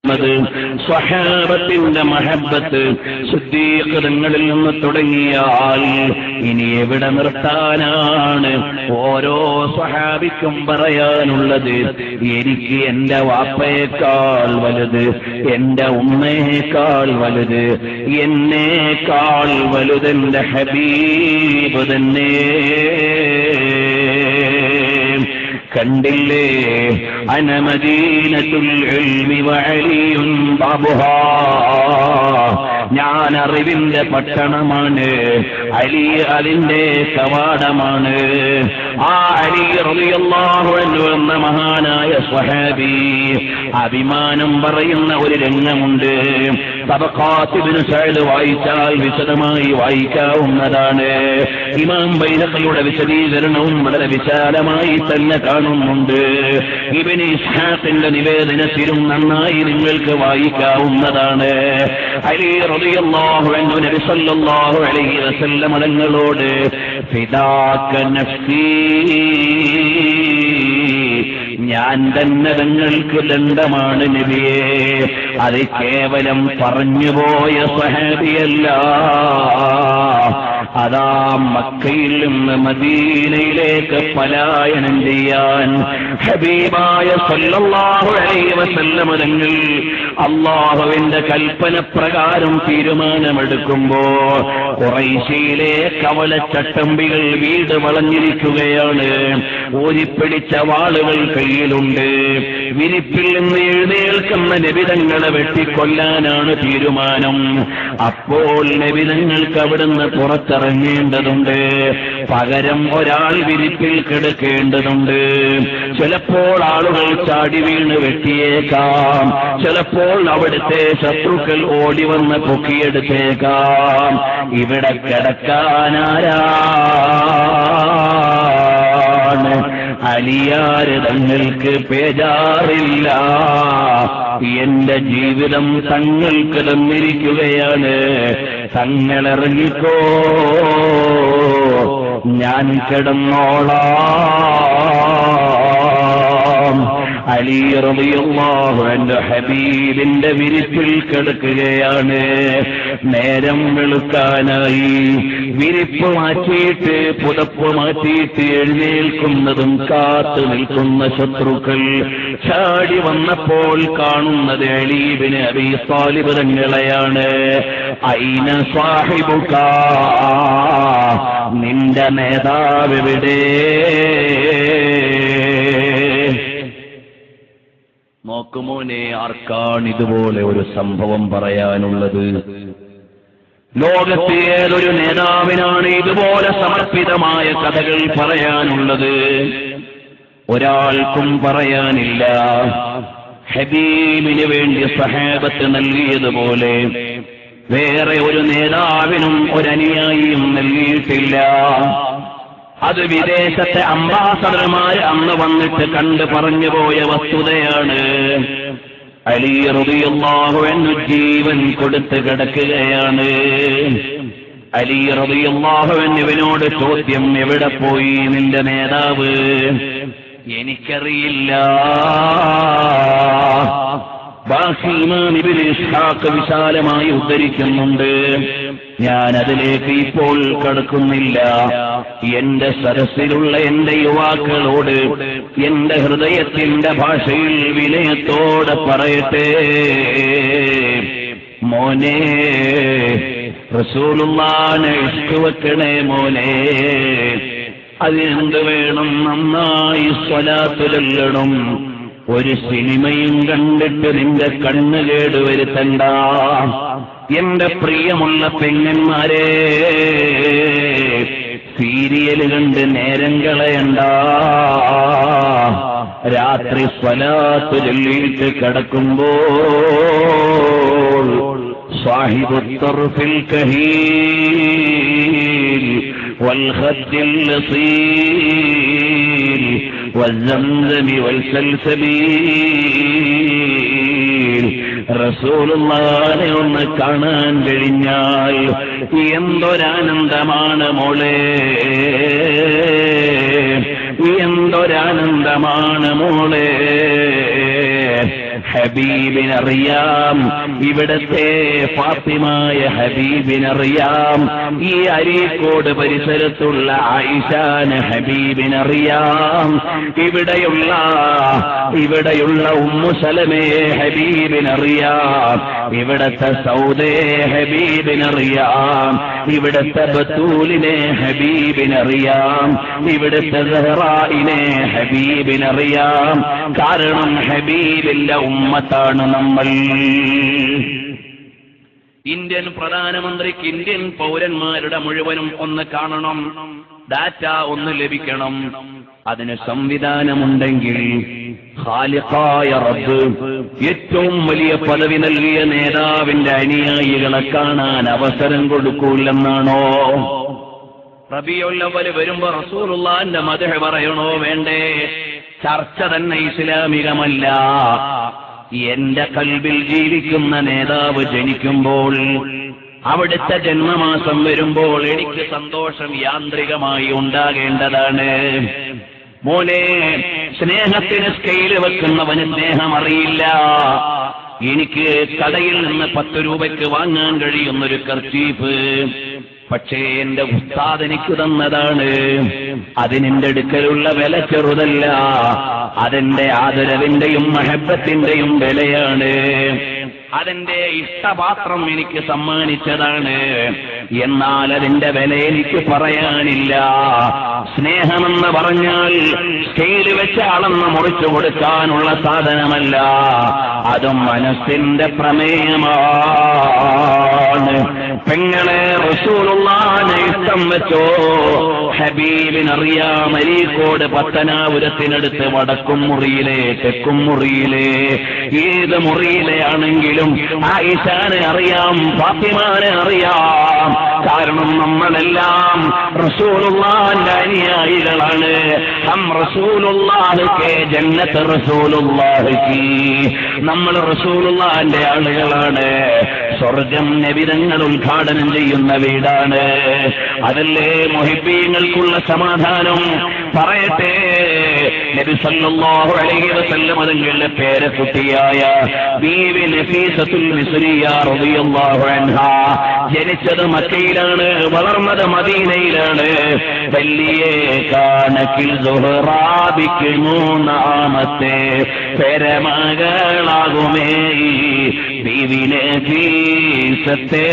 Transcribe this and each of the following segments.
അത് സ്വഹാബത്തിന്റെ മഹബത്ത് ശുദ്ധീകൃതങ്ങളിൽ നിന്ന് തുടങ്ങിയാൽ ഇനി എവിടെ നിർത്താനാണ് ഓരോ സ്വഹാബിക്കും പറയാനുള്ളത് എനിക്ക് എന്റെ വാപ്പയേക്കാൾ വലുത് എന്റെ ഉമ്മയേക്കാൾ വലുത് എന്നേക്കാൾ വലുതെന്റെ ഹബീബ് തന്നെ കണ്ടില്ലേ അനമദീനത്തുൽ ഇൽമി വഅലിയുൻ ബാബുഹാ ഞാൻ അറിവിന്റെ പട്ടണമാണ് അലി അതിന്റെ കവാടമാണ് ആ അലി റളിയല്ലാഹു അൻഹു എന്ന മഹാനായ സ്വഹാബി അഭിമാനം പറയുന്ന ഒരു രംഗമുണ്ട് തബഖാത്തിബിന് സഅദ് വായിച്ചാൽ വിശദമായി വായിക്കാവുന്നതാണ് ഇമാം ബൈഹഖിയുടെ വിശദീകരണവും വളരെ വിശാലമായി തന്നെ കാണുന്നുണ്ട് ഇബിന് ഇസ്ഹാഖിന്റെ നിവേദനത്തിലും നന്നായി നിങ്ങൾക്ക് വായിക്കാവുന്നതാണ് അലി റളിയല്ലാഹു അൻഹു നബി സല്ലല്ലാഹു അലൈഹി വസല്ലം തങ്ങളോട് ഫിദാക നഫ്സി ഞാൻ തന്നെ തങ്ങൾക്ക് ദണ്ഡമാണ് നബിയെ അത് കേവലം പറഞ്ഞുപോയ സഹാബിയല്ല അതാ മക്കയിൽ നിന്ന് മദീനയിലേക്ക് പലായനം ചെയ്യാൻ ഹബീബായ സല്ലല്ലാഹു അലൈഹി വസല്ലം തങ്ങൾ അള്ളാഹുവിന്റെ കൽപ്പന പ്രകാരം തീരുമാനമെടുക്കുമ്പോ കുറൈശയിലെ കവലച്ചട്ടമ്പികൾ വീട് വളഞ്ഞിരിക്കുകയാണ് ഊരിപ്പിടിച്ച വാളുകൾ കയ്യിലുണ്ട് വിരിപ്പിൽ നിന്ന് എഴുന്നേൽക്കുന്ന നബിതങ്ങളെ വെട്ടിക്കൊല്ലാനാണ് തീരുമാനം അപ്പോൾ നബിതങ്ങൾക്ക് അവിടുന്ന് പുറത്തിറങ്ങേണ്ടതുണ്ട് പകരം ഒരാൾ വിരിപ്പിൽ കിടക്കേണ്ടതുണ്ട് ചിലപ്പോൾ ആളുകൾ ചാടി വീണ് വെട്ടിയേക്കാം ചിലപ്പോൾ അവിടുത്തെ ശത്രുക്കൾ ഓടി വന്ന് പൊക്കിയെടുത്തേക്കാം ഇവിടെ കിടക്കാനാരാണ് അലിയാര് തങ്ങൾക്ക് പേജാറില്ല എന്റെ ജീവിതം തങ്ങൾക്ക് തന്നിരിക്കുകയാണ് തങ്ങളിറങ്ങിക്കോ ഞാൻ കിടന്നോളാം അലി റളിയല്ലാഹു അൻഹു ഹബീബിന്റെ വിരിപ്പിൽ കിടക്കുകയാണ് നേരം വെളുക്കാനായി വിരിപ്പ് മാറ്റിയിട്ട് പുതപ്പ് മാറ്റിയിട്ട് എഴുന്നേൽക്കുന്നതും കാത്തു നിൽക്കുന്ന ശത്രുക്കൾ ചാടി വന്നപ്പോൾ കാണുന്നത് അലീബിന് അബി സാലിബ് തങ്ങളെയാണ് ഐന സാഹിബുക നിന്റെ നേതാവ് എവിടെ നോക്കുമോനെ ആർക്കാണ് ഇതുപോലെ ഒരു സംഭവം പറയാനുള്ളത് ലോകത്തെ ഏതൊരു നേതാവിനാണ് ഇതുപോലെ സമർപ്പിതമായ കഥകൾ പറയാനുള്ളത് ഒരാൾക്കും പറയാനില്ല ഹബീബിന് വേണ്ടി സഹാബത്ത് നൽകിയതുപോലെ വേറെ ഒരു നേതാവിനും ഒരനുയായിയും നൽകിയിട്ടില്ല അത് വിദേശത്തെ അംബാസഡർമാർ അന്ന് വന്നിട്ട് കണ്ട് പറഞ്ഞു പോയ വസ്തുതയാണ് അലി റബിയുള്ളാഹു എന്നു ജീവൻ കൊടുത്ത് കിടക്കുകയാണ് അലി റബിയുള്ളാഹു എന്നിവനോട് ചോദ്യം എവിടെ പോയി നിന്റെ നേതാവ് എനിക്കറിയില്ല ബാക്കി ഇമാം ഇബ്നു ഇസ്ഹാഖ് വിശാലമായി ഉദ്ധരിക്കുന്നുണ്ട് ഞാൻ അതിലേക്ക് ഇപ്പോൾ കടക്കുന്നില്ല എന്റെ സരസിലുള്ള എന്റെ യുവാക്കളോട് എന്റെ ഹൃദയത്തിന്റെ ഭാഷയിൽ വിനയത്തോടെ പറയട്ടെ മോനെ റസൂലുള്ളാനെ ഇഷ്ടവെക്കണേ മോനെ അതിനെന്ത് വേണം നന്നായി സ്വലാത്തുലല്ലണം ഒരു സിനിമയും കണ്ടിട്ട് നിന്റെ കണ്ണ് കേടുവരുത്തണ്ട എന്റെ പ്രിയമുള്ള പെങ്ങന്മാരെ സീരിയൽ കണ്ട് നേരം കളയണ്ട രാത്രി സ്വലാത്ത് ചൊല്ലിയിട്ട് കിടക്കുമ്പോൾ സാഹിബ് ഫിൽ കഹീൽ والخد الأصيل والزمزم والسلسبيل റസൂലുള്ളാനെ ഒന്ന് കാണാൻ കഴിഞ്ഞാൽ എന്തൊരാനന്ദമാണ് മോളെ എന്തൊരാനന്ദമാണ് മോളെ ഹബീബിനറിയാം ഇവിടത്തെ ഫാത്തിമായ ഹബീബിനറിയാം ഈ അരീക്കോട് പരിസരത്തുള്ള ആയിഷാന് ഹബീബിനറിയാം ഇവിടെയുള്ള ഇവിടെയുള്ള ഉമ്മു സലമയെ ഹബീബിനറിയാം ഇവിടത്തെ സൗദേ ഹബീബിനറിയാം ഇവിടത്തെ ബത്തൂലിനെ ഹബീബിനറിയാം ഇവിടുത്തെ സഹറായിനെ ഹബീബിനറിയാം കാരണം ഹബീബില്ല ഉമ്മത്താണ് നമ്മൾ ഇന്ത്യൻ പ്രധാനമന്ത്രിക്ക് ഇന്ത്യൻ പൗരന്മാരുടെ മുഴുവനും ഒന്ന് കാണണം ഡാറ്റ ഒന്ന് ലഭിക്കണം അതിന് സംവിധാനമുണ്ടെങ്കിൽ ഖാലിഖായ റബ്ബ് ഏറ്റവും വലിയ പദവി നൽകിയ നേതാവിന്റെ അനുയായികളെ കാണാൻ അവസരം കൊടുക്കൂലെന്നാണോ റബിയുള്ളവര് വരുമ്പോ റസൂലുള്ളാന്റെ മതഹ പറയണോ വേണ്ടേ ചർച്ച തന്നെ ഇസ്ലാമികമല്ല എന്റെ കൽബിൽ ജീവിക്കുന്ന നേതാവ് ജനിക്കുമ്പോൾ അവിടുത്തെ ജന്മമാസം വരുമ്പോൾ എനിക്ക് സന്തോഷം യാന്ത്രികമായി ഉണ്ടാകേണ്ടതാണ് മോനെ സ്നേഹത്തിന് സ്കെയില് വെക്കുന്നവന് സ്നേഹം അറിയില്ല എനിക്ക് കടയിൽ നിന്ന് പത്ത് രൂപയ്ക്ക് വാങ്ങാൻ കഴിയുന്നൊരു കർച്ചീഫ് പക്ഷേ എന്റെ ഉസ്താദ് എനിക്ക് തന്നതാണ് അതിനെന്റെ അടുക്കലുള്ള വില ചെറുതല്ല അതെന്റെ ആദരവിന്റെയും മഹബത്തിന്റെയും വിലയാണ് അതെന്റെ ഇഷ്ടപാത്രം എനിക്ക് സമ്മാനിച്ചതാണ് എന്നാൽ അതിന്റെ വില എനിക്ക് പറയാനില്ല സ്നേഹമെന്ന് പറഞ്ഞാൽ സ്കെയിൽ വെച്ച് അളന്ന് മുറിച്ചു കൊടുക്കാനുള്ള സാധനമല്ല അതും മനസ്സിന്റെ പ്രമേയമാണ് പെങ്ങളെ റസൂലുള്ളാനെ ഇഷ്ടം വെച്ചോ ഹബീബിനറിയാം അരീക്കോട് പത്തനാപുരത്തിനടുത്ത് വടക്കും മുറിയിലെ തെക്കും മുറിയിലെ ഏത് മുറിയിലെ ആണെങ്കിലും ആയിഷാനെ അറിയാം ഫാത്തിമാനെ അറിയാം കാരണം നമ്മളെല്ലാം റസൂലുള്ളാന്റെ അനുയായികളാണ് ഹം റസൂലുള്ളാഹിക്ക് ജന്നത്ത് റസൂലുള്ളാഹിക്ക് നമ്മൾ റസൂലുള്ളാന്റെ ആളുകളാണ് സ്വർഗം നബിതങ്ങൾ ഉദ്ഘാടനം ചെയ്യുന്ന വീടാണ് അതല്ലേ മൊഹിബീങ്ങൾക്കുള്ള സമാധാനം പറയട്ടെ നബി സല്ലല്ലാഹു അലൈഹി വസല്ലം അതുങ്ങളുടെ പേരക്കുട്ടിയായ ബീവി നഫീസത്തുൽ മിസ്രിയ റളിയല്ലാഹു അൻഹ ജനിച്ചത് മക്കയിലാണ് വളർന്നത് മദീനയിലാണ് വലിയ കാനക്കിൽ സുഹറാബിക്ക് മൂന്നാമത്തെ പെരമകളാകുമേ ഈ ബീവി നഫീസത്തെ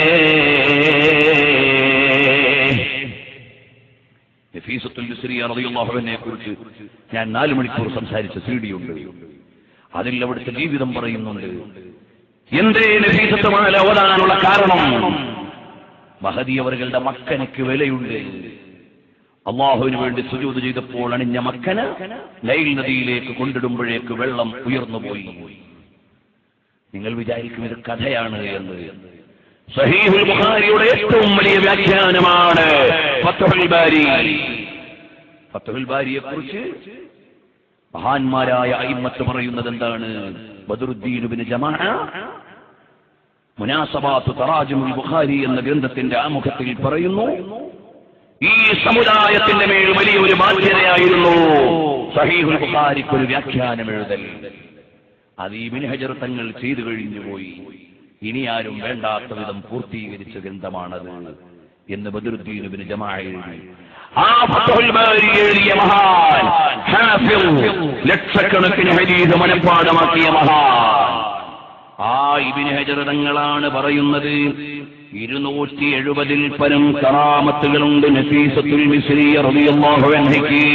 നഫീസത്തുൽ മിസ്രിയ റളിയല്ലാഹുവിനെ കുറിച്ച് ഞാൻ നാല് മണിക്കൂർ സംസാരിച്ച സി ഡി ഉണ്ട് അതിൽ അവിടുത്തെ ജീവിതം പറയുന്നുണ്ട് എന്തേ നഫീസത്തുമാല ഓതാനുള്ള കാരണം മഹദി അവர்களுടെ മക്കനക്ക് വിലയുണ്ട് അള്ളാഹുവിന് വേണ്ടി സുജൂത് ചെയ്തപ്പോൾ അണിഞ്ഞ മക്കന് നൈൽ നദിയിലേക്ക് കൊണ്ടിടുമ്പോഴേക്ക് വെള്ളം ഉയർന്നുപോയി നിങ്ങൾ വിചാരിക്കും ഇത് കഥയാണ് എന്ന് സഹീഹുൽ ബുഖാരിയുടെ ഏറ്റവും വലിയ വ്യാഖ്യാനമാണ് ഫത്തുഹുൽ ബാരി ഫത്തുഹുൽ ബാരിയെ കുറിച്ച് മഹാന്മാരായ അയിമത്ത് പറയുന്നത് എന്താണ് ബദറുദ്ദീനുബിന് ജമാ മുനാസബാത്ത് തറാജുൽ ബുഖാരി എന്ന ഗ്രന്ഥത്തിന്റെ ആമുഖത്തിൽ പറയുന്നു ഈ സമുദായത്തിന്റെ മേൽ വലിയൊരു ബാധ്യതയായിരുന്നു സഹീഹുൽ ബുഖാരിക്ക് ഒരു വ്യാഖ്യാനം എഴുതൽ അത് ഈ ബിൻഹജർ തങ്ങൾ ചെയ്തു കഴിഞ്ഞുപോയി ഇനി ആരും വേണ്ടാത്ത വിധം പൂർത്തീകരിച്ച ഗ്രന്ഥമാണത് എന്ന് ബദറുദ്ദീനുബിന് ജമാ എഴുതി ആ ഫത്തുഹുൽ ബാരി എഴുതിയ മഹാൻ ഹാഫിൾ ലക്ഷക്കണക്കിന് ഹദീസ് മനഃപ്പാടമാക്കിയ മഹാൻ ആ ഇബിന് ഹജർ തങ്ങളാണ് പറയുന്നത് ഇരുന്നൂറ്റി എഴുപതിൽ പരം കറാമത്തുകളുണ്ട് നഫീസത്തുൽ മിസ്രി റളിയല്ലാഹു അൻഹയ്ക്ക്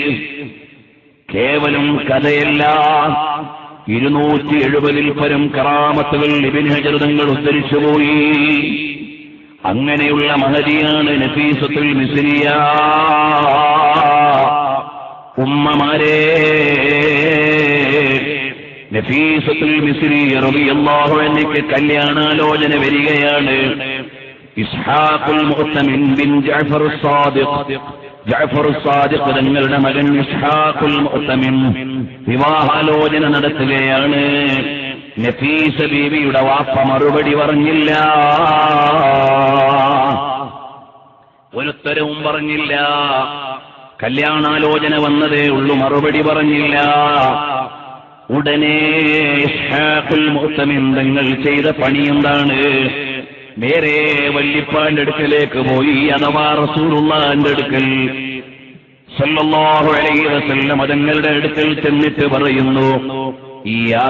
കേവലം കഥയല്ല ഇരുന്നൂറ്റി എഴുപതിൽ പരം കറാമത്തുകൾ ഇബിൻ ഹജർ തങ്ങൾ ഉദ്ധരിച്ചുപോയി അങ്ങനെയുള്ള മഹതിയാണ് നഫീസത്തുൽ മിസ്രിയ ഉമ്മമാരെ നഫീസത്തുൽ മിസ്രി റളിയല്ലാഹു അൻഹയ്ക്ക് കല്യാണാലോചന വരികയാണ് ഇസ്ഹാഖുൽ മുഅ്തമിൻ ബിൻ ജഅഫർ സാദിഖ് ജഅഫർ സാദിഖ് തങ്ങളുടെ മകൻ ഇസ്ഹാഖുൽ മുഅ്തമിൻ വിവാഹാലോചന നടത്തുകയാണ് നഫീസ ബീവിയുടെ വാപ്പ മറുപടി പറഞ്ഞില്ല ഒരുത്തരവും പറഞ്ഞില്ല കല്യാണാലോചന വന്നതേ ഉള്ളൂ മറുപടി പറഞ്ഞില്ല ഉടനെ ഇസ്ഹാഖുൽ മുഅ്തമിൻ തങ്ങൾ ചെയ്ത പണി എന്താണ് നേരെ വല്ലിപ്പാന്റെ അടുക്കലേക്ക് പോയി അഥവാ റസൂലുള്ളാന്റെ അടുക്കൽ സല്ലല്ലാഹു അലൈഹി വസല്ലം തങ്ങളുടെ അടുക്കൽ ചെന്നിട്ട് പറയുന്നു യാ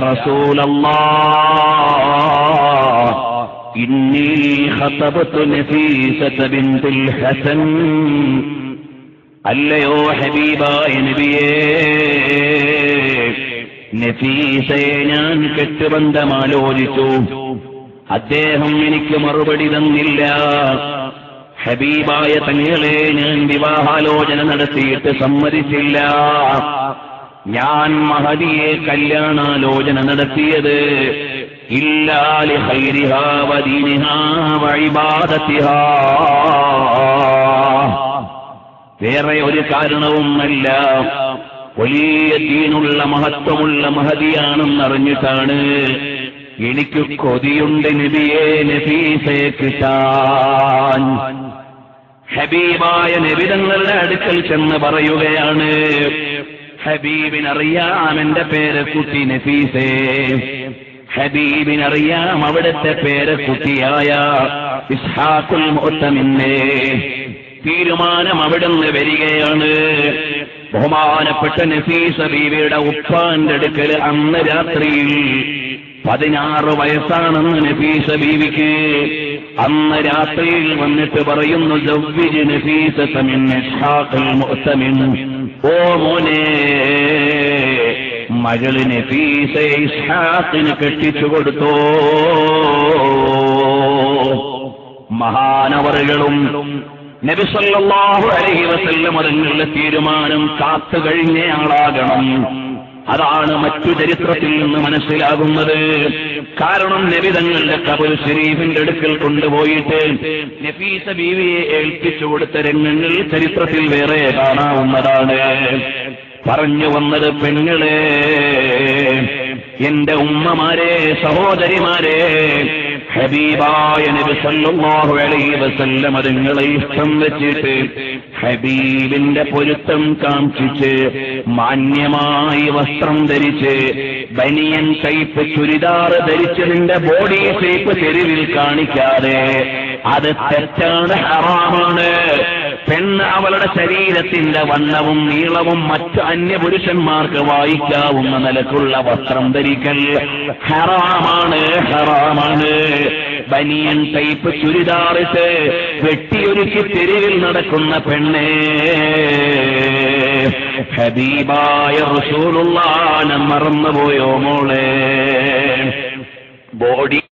റസൂലല്ലാഹ് ഇന്നി ഖതബതു നഫീസത ബിൻതുൽ ഹസൻ അല്ലയോ ഹബീബായ നബിയേ നഫീസയെ ഞാൻ കെട്ടുബന്ധമാലോചിച്ചു അദ്ദേഹം എനിക്ക് മറുപടി തന്നില്ല ഹബീബായ തങ്ങളെ ഞാൻ വിവാഹാലോചന നടത്തിയിട്ട് സമ്മതിച്ചില്ല ഞാൻ മഹദിയെ കല്യാണാലോചന നടത്തിയത് ഇല്ലാലി ഹൈരിഹാ വദീനിഹാ വഴിബാദത്തിഹാ വേറെ ഒരു കാരണവുമല്ല വലിയ ദീനുള്ള മഹത്വമുള്ള മഹതിയാണെന്നറിഞ്ഞിട്ടാണ് എനിക്ക് കൊതിയുണ്ട് നബിയെ നബീസെ കിട്ടാൻ ഹബീബായ നബിതങ്ങളുടെ അടുക്കൽ ചെന്ന് പറയുകയാണ് ഹബീബിനറിയാം എന്റെ പേര് കുട്ടി നഫീസേ ഹബീബിനറിയാം അവിടുത്തെ പേര് കുട്ടിയായ ഇസ്ഹാഖുൽ മുത്തമിന്നെ തീരുമാനം അവിടുന്ന് വരികയാണ് ബഹുമാനപ്പെട്ട നഫീസ ബീവിയുടെ ഉപ്പാന്റെ അടുക്കൽ അന്ന് രാത്രിയിൽ പതിനാറ് വയസ്സാണെന്ന് നഫീസ ബീവിക്ക് അന്ന് രാത്രിയിൽ വന്നിട്ട് പറയുന്നു ജവ്വിജ് നഫീസ തമിൻ ഇസ്ഹാഖുൽ മുഅ്തമിൻ ഓ മോനെ മകള് നഫീസ ഇസ്ഹാഖിന് കെട്ടിച്ചു കൊടുത്തോ മഹാനവറുകളും നബിസല്ലാഹു അലഹി വസല്ലം അതുങ്ങളുടെ തീരുമാനം കാത്തു കഴിഞ്ഞയാളാകണം അതാണ് മറ്റു ചരിത്രത്തിൽ നിന്ന് മനസ്സിലാകുന്നത് കാരണം നബി തങ്ങളുടെ കബൽ ഷരീഫിന്റെ അടുക്കൽ കൊണ്ടുപോയിട്ട് നഫീസ ബീവിയെ ഏൽപ്പിച്ചു കൊടുത്ത രംഗങ്ങൾ ചരിത്രത്തിൽ വേറെ കാണാവുന്നതാണ് പറഞ്ഞു വന്നത് പെങ്ങളെ എന്റെ ഉമ്മമാരെ സഹോദരിമാരെ ഹബീബായ നബി സല്ലല്ലാഹു അലൈഹി വസല്ലം അതുങ്ങളെ ഇഷ്ടം വെച്ചിട്ട് ഹബീബിന്റെ പൊരുത്തം കാംക്ഷിച്ച് മാന്യമായി വസ്ത്രം ധരിച്ച് ബനിയൻ ടൈപ്പ് ചുരിദാർ ധരിച്ചതിന്റെ ബോഡി ഷേപ്പ് തെരുവിൽ കാണിക്കാതെ അത് തെറ്റാണ് ഹറാമാണ് പെണ്ണ് അവളുടെ ശരീരത്തിന്റെ വണ്ണവും നീളവും മറ്റ് അന്യപുരുഷന്മാർക്ക് വായിക്കാവുന്ന നിലക്കുള്ള വസ്ത്രം ധരിക്കൽ ഹറാമാണ് ഹറാമാണ് ബനിയൻ ടൈപ്പ് ചുരിദാറിട്ട് വെട്ടിയൊരുക്കി തെരുവിൽ നടക്കുന്ന പെണ്ണേ ഹബീബായ റസൂലുള്ളാനെ മറന്നുപോയോ മോളെ ബോഡി